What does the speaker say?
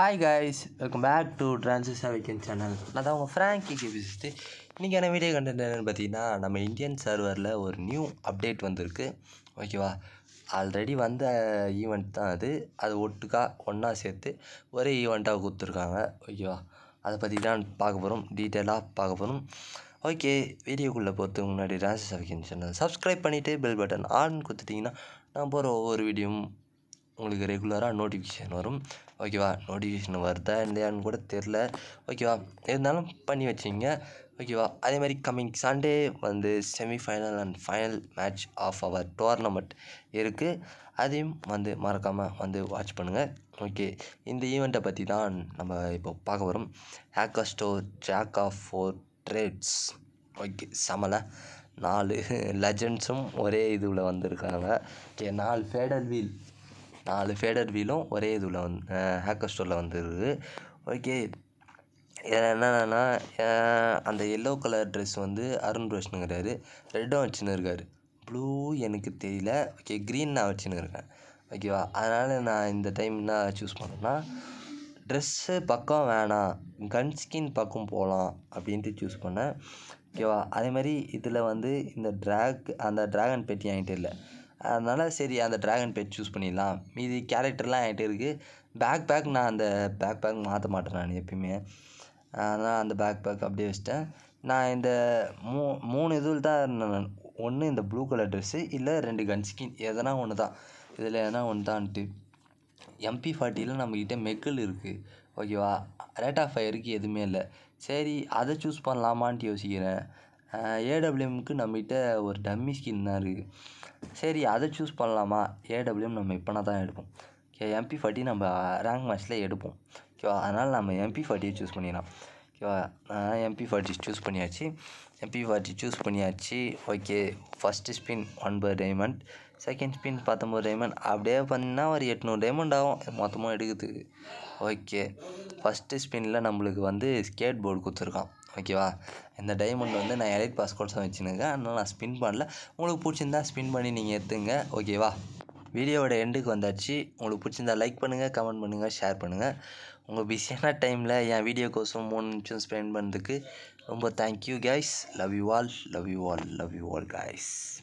hi guys welcome back to Trancis weekend channel நான் தான் உங்கள் ஃப்ராங்கி பேசிட்டு இன்றைக்கான வீடியோ கண்டென்ட் என்னென்னு பார்த்தீங்கன்னா நம்ம இந்தியன் சர்வரில் ஒரு நியூ அப்டேட் வந்திருக்கு ஓகேவா ஆல்ரெடி வந்த ஈவெண்ட் தான் அது அது ஒட்டுக்கா ஒன்றா சேர்த்து ஒரே ஈவெண்ட்டாக கொடுத்துருக்காங்க ஓகேவா அதை பற்றி தான் பார்க்க போகிறோம் டீட்டெயிலாக பார்க்க போகிறோம் ஓகே வீடியோக்குள்ளே போகிறதுக்கு முன்னாடி ட்ரான்சிஸ் வீக்கெண்ட் சேனல் சப்ஸ்கிரைப் பண்ணிவிட்டு பெல் பட்டன் ஆன் கொடுத்துட்டிங்கன்னா நான் போகிற ஒவ்வொரு வீடியோவும் உங்களுக்கு ரெகுலராக நோட்டிஃபிகேஷன் வரும் ஓகேவா நோட்டிஃபிகேஷன் வருதா இல்லையான்னு கூட தெரில ஓகேவா இருந்தாலும் பண்ணி வச்சிங்க ஓகேவா அதே மாதிரி கம்மிங் சண்டே வந்து semifinal and final match of our tournament இருக்குது அதையும் வந்து மறக்காமல் வந்து வாட்ச் பண்ணுங்கள் ஓகே இந்த ஈவெண்ட்டை பற்றி தான் நம்ம இப்போ பார்க்க வரோம் hacker store jack of four trades okay சமலை நாலு லெஜண்ட்ஸும் ஒரே இதுவில் வந்திருக்காங்க ஓகே நாலு ஃபேடல் வீல் நாலு ஃபேடர் வீலும் ஒரே இதில் வந்து ஹேக்கர் ஸ்டோரில் வந்துருக்கு ஓகே என்னென்னா அந்த எல்லோ கலர் ட்ரெஸ் வந்து அருண் ரோஷனுங்கிறாரு ரெட்டும் வச்சுன்னு இருக்கார் ப்ளூ எனக்கு தெரியல ஓகே க்ரீன் நான் வச்சுன்னு இருக்கேன் ஓகேவா அதனால் நான் இந்த டைம் என்ன சூஸ் பண்ணேன்னா ட்ரெஸ்ஸு பக்கம் வேணாம் கன் ஸ்கின் பக்கம் போகலாம் அப்படின்ட்டு சூஸ் பண்ணேன் ஓகேவா அதே மாதிரி இதில் வந்து இந்த ட்ராக் அந்த ட்ராகன் பெட்டி என்கிட்ட இல்லை அதனால் சரி அந்த ட்ராகன் பெட் சூஸ் பண்ணிடலாம் மீதி கேரக்டர்லாம் என்கிட்ட இருக்குது பேக் பேக் நான் அந்த பேக் பேக் மாற்ற மாட்டேன் நான் எப்பயுமே அதனால் அந்த பேக் பேக் அப்படியே வச்சிட்டேன் நான் இந்த மூ மூணு இதில் தான் நான் ஒன்று இந்த ப்ளூ கலர் ட்ரெஸ்ஸு இல்லை ரெண்டு கன் ஸ்கின் எதனா ஒன்று தான் இதில் எதனா ஒன்று தான்ட்டு எம்பி ஃபார்ட்டியில் நம்மக்கிட்ட மெக்கிள் இருக்குது ஓகேவா ரேட் ஆஃப் ஃபயருக்கு எதுவுமே இல்லை சரி அதை சூஸ் பண்ணலாமான்ட்டு யோசிக்கிறேன் ஏடபிள்யூஎம்க்கு நம்மகிட்ட ஒரு டம்மி ஸ்கின் தான் இருக்குது சரி அதை சூஸ் பண்ணலாமா ஏடபிள்யூஎம் நம்ம இப்போனா தான் எடுப்போம் ஓகே எம்பி ஃபார்ட்டி நம்ம ரேங்க் மேட்ச்சில் எடுப்போம் ஓகேவா அதனால் நம்ம எம்பி ஃபார்ட்டியை சூஸ் பண்ணிடலாம் ஓகேவா எம்பி ஃபார்ட்டி சூஸ் பண்ணியாச்சு எம்பி ஃபார்ட்டி சூஸ் பண்ணியாச்சு ஓகே ஃபஸ்ட்டு ஸ்பின் ஒன்பது டைமண்ட் செகண்ட் ஸ்பின் பத்தொம்பது டைமண்ட் அப்படியே பண்ணால் ஒரு எட்நூறு டைமண்ட் ஆகும் மொத்தமாக எடுக்கிறதுக்கு ஓகே ஃபஸ்ட்டு ஸ்பின்னில் நம்மளுக்கு வந்து ஸ்கேட் போர்டு கொடுத்துருக்கான் ஓகேவா இந்த டைமண்ட் வந்து நான் எலைட் பாஸ் கோட்ஸும் வச்சுருக்கேன் அதனால் நான் ஸ்பின் பண்ணல உங்களுக்கு பிடிச்சிருந்தா ஸ்பின் பண்ணி நீங்கள் எடுத்துங்க ஓகேவா வீடியோவோட எண்டுக்கு வந்தாச்சு உங்களுக்கு பிடிச்சிருந்தா லைக் பண்ணுங்கள் கமெண்ட் பண்ணுங்கள் ஷேர் பண்ணுங்கள் உங்கள் பிஸியான டைமில் என் வீடியோக்கோசம் மூணு நிமிஷம் ஸ்பெண்ட் பண்ணதுக்கு ரொம்ப thank you guys love you all love you all love you all guys